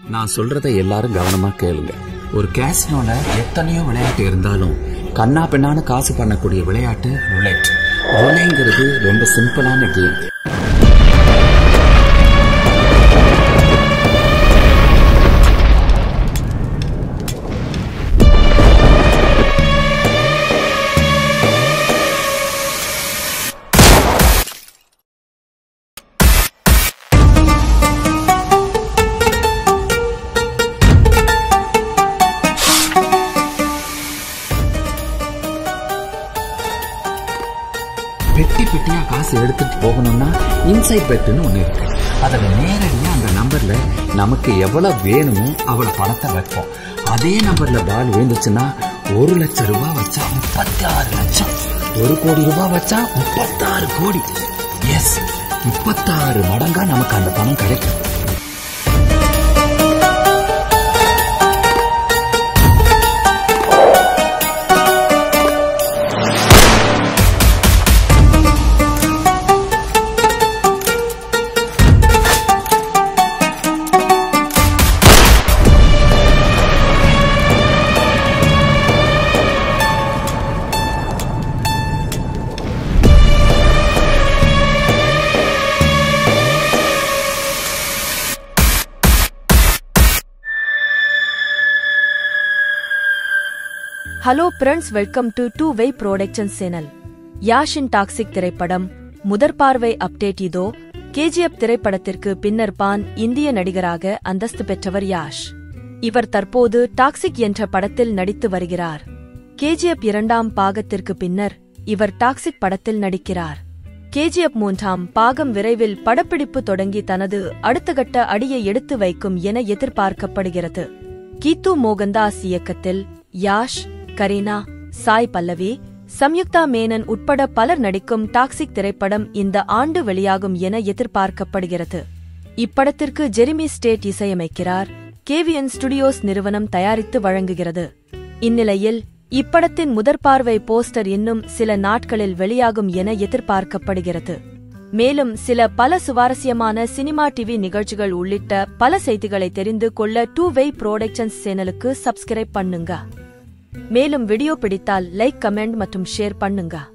நான் சொல்றதை எல்லாரும் கவனமா கேளுங்க ஒரு கேசினோல எத்தனையோ விளையாட்டு இருந்தாலும் கண்ணா பின்னான்னு காசு பண்ணக்கூடிய விளையாட்டு ருலெட் ருலேங்கிறது ரொம்ப சிம்பிளான கேம் பெட்டி பெட்டியா காசு எடுத்துட்டு போகணும்னா இன்சைட் பெட்டுன்னு ஒண்ணு இருக்கு அதுல நேரடியா அந்த நம்பர்ல நமக்கு எவ்வளவு வேணுமோ அவ்வளவு பணத்தை வைப்போம் அதே நம்பர்ல பால் விழுந்துச்சுன்னா ஒரு லட்சம் ரூபாய் வச்சா முப்பத்தி ஆறு லட்சம் ஒரு கோடி ரூபாய் வச்சா முப்பத்தாறு கோடி எஸ் முப்பத்தாறு மடங்கா நமக்கு அந்த பணம் கிடைக்கும் hello friends welcome to two way production channel யாஷின் டாக்ஸிக் திரைப்படம் முதற் பார்வை அப்டேட் இதோ கேஜிஎஃப் திரைப்படத்திற்கு பின்னர் பான் இந்திய நடிகராக அந்தஸ்து பெற்றவர் யாஷ் இவர் தற்போது டாக்ஸிக் என்ற படத்தில் நடித்து வருகிறார் கேஜிஎஃப் இரண்டாம் பாகத்திற்கு பின்னர் இவர் டாக்ஸிக் படத்தில் நடிக்கிறார் கேஜிஎஃப் மூன்றாம் பாகம் விரைவில் படப்பிடிப்பு தொடங்கி தனது அடுத்த கட்ட அடியை எடுத்து வைக்கும் என எதிர்பார்க்கப்படுகிறது கீத்து மோகன்தாஸ் இயக்கத்தில் யாஷ் கரீனா சாய் பல்லவி சம்யுக்தா மேனன் உட்பட பலர் நடிக்கும் டாக்ஸிக் திரைப்படம் இந்த ஆண்டு வெளியாகும் என எதிர்பார்க்கப்படுகிறது இப்படத்திற்கு ஜெரிமி ஸ்டேட் இசையமைக்கிறார் கேவிஎன் ஸ்டுடியோஸ் நிறுவனம் தயாரித்து வழங்குகிறது இந்நிலையில் இப்படத்தின் முதற்பார்வை போஸ்டர் இன்னும் சில நாட்களில் வெளியாகும் என எதிர்பார்க்கப்படுகிறது மேலும் சில பல சுவாரஸ்யமான சினிமா டிவி நிகழ்ச்சிகள் உள்ளிட்ட பல செய்திகளை தெரிந்து கொள்ள டூ வே ப்ரோடக்ஷன்ஸ் சேனலுக்கு சப்ஸ்கிரைப் பண்ணுங்க மேலும் வீடியோ பிடித்தால் லைக் கமெண்ட் மற்றும் ஷேர் பண்ணுங்க